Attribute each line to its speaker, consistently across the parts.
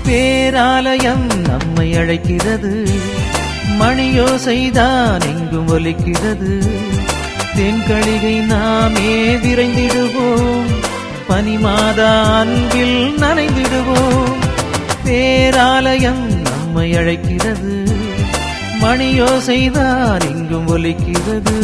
Speaker 1: பேராலயம் நம்மை அழைக்கிறது மணியோசைதான் எங்கும் ஒலிக்கிறது தென்கழிகை நாமே விரைந்திடுவோம் பனிமாதா அன்பில் நனைந்திடுவோம் பேராலயம் நம்மை அழைக்கிறது மணியோசைதான் எங்கும் ஒலிக்கிறது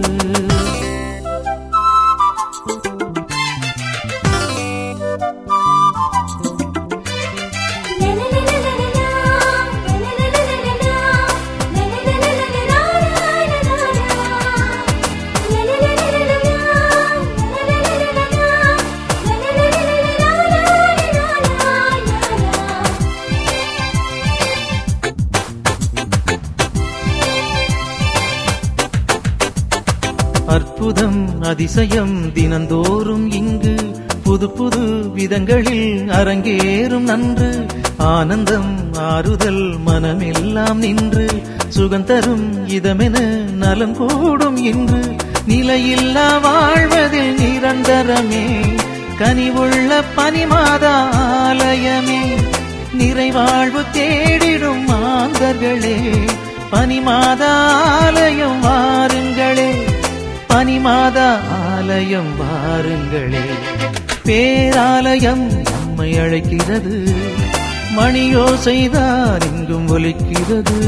Speaker 1: அற்புதம் அதிசயம் தினந்தோறும் இங்கு புது புது விதங்களில் அரங்கேறும் நன்று ஆனந்தம் ஆறுதல் மனமெல்லாம் நின்று சுகந்தரும் இதமென நலம் கூடும் இன்று நிலையில்லா வாழ்வதில் நிரந்தரமே கனிவுள்ள பனிமாதா ஆலயமே நிறைவாழ்வு தேடிடும் மாந்தர்களே பனிமாதா ஆலயம் வாருங்களே பனிமாதா ஆலயம் வாருங்களே பேராலயம் நம்மை அழைக்கிறது மணியோசைதான் எங்கும் ஒலிக்கிறது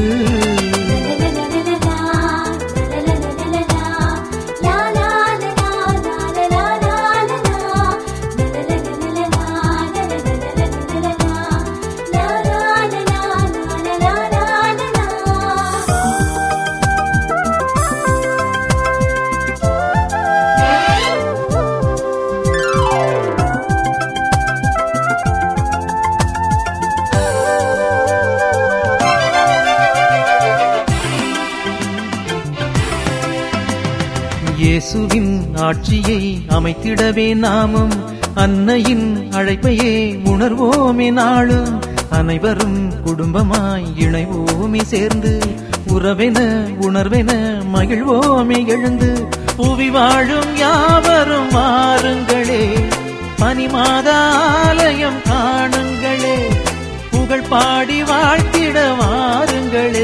Speaker 1: இயேசுவின் ஆட்சியை அமைத்திடவே நாமும் அன்னையின் அழைப்பையே உணர்வோமே நாளும் அனைவரும் குடும்பமாய் இணைவோமே சேர்ந்து உறவென உணர்வென மகிழ்வோமே எழுந்து புவி வாழும் யாவரும் மாறுங்களே பனிமாதாலயம் காணுங்களே புகழ் பாடி வாழ்த்திட வாருங்களே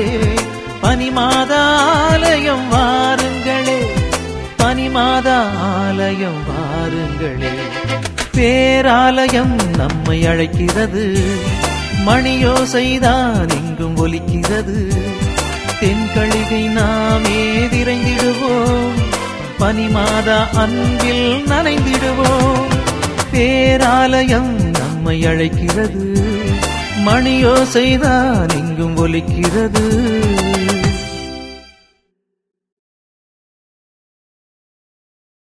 Speaker 1: பனிமாதாலயம் வாருங்களே பனிமாதா ஆலயம் வாருங்களே பேராலயம் நம்மை அழைக்கிறது மணியோசைதான் எங்கும் ஒலிக்கிறது தென்கழிகை நாமே விரைந்திடுவோம் பனிமாதா அன்பில் நனைந்திடுவோம் பேராலயம் நம்மை அழைக்கிறது மணியோசைதான் எங்கும் ஒலிக்கிறது